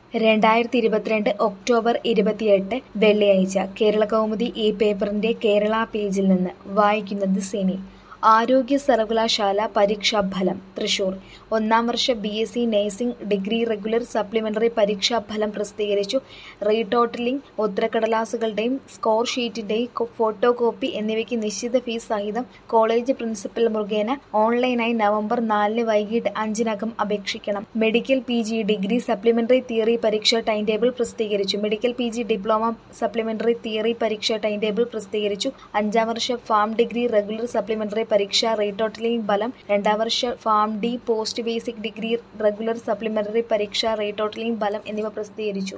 രണ്ടായിരത്തി ഇരുപത്തിരണ്ട് ഒക്ടോബർ ഇരുപത്തിയെട്ട് വെള്ളിയാഴ്ച കേരളകൗമുദി ഈ പേപ്പറിന്റെ കേരള പേജിൽ നിന്ന് വായിക്കുന്നത് സിനി ആരോഗ്യ സർവകലാശാല പരീക്ഷാഫലം തൃശൂർ ഒന്നാം വർഷ B S C nursing degree regular supplementary പരീക്ഷാഫലം പ്രസിദ്ധീകരിച്ചു റീടോട്ടലിംഗ് ഉത്തരക്കടലാസുകളുടെയും സ്കോർ ഷീറ്റിന്റെയും ഫോട്ടോ കോപ്പി എന്നിവയ്ക്ക് നിശ്ചിത ഫീസ് സഹിതം കോളേജ് പ്രിൻസിപ്പൽ മുഖേന ഓൺലൈനായി നവംബർ നാലിന് വൈകിട്ട് അഞ്ചിനകം അപേക്ഷിക്കണം medical P G degree supplementary theory പരീക്ഷ ടൈം ടേബിൾ പ്രസിദ്ധീകരിച്ചു medical P G diploma supplementary theory പരീക്ഷ ടൈം ടേബിൾ പ്രസിദ്ധീകരിച്ചു അഞ്ചാം വർഷ ഫാം ഡിഗ്രി റെഗുലർ സപ്ലിമെന്ററി പരീക്ഷ റീടോട്ടലിംഗ് ഫലം രണ്ടാം വർഷ pharm D post basic degree regular supplementary പരീക്ഷ റീടോട്ടലിംഗ് ഫലം എന്നിവ പ്രസിദ്ധീകരിച്ചു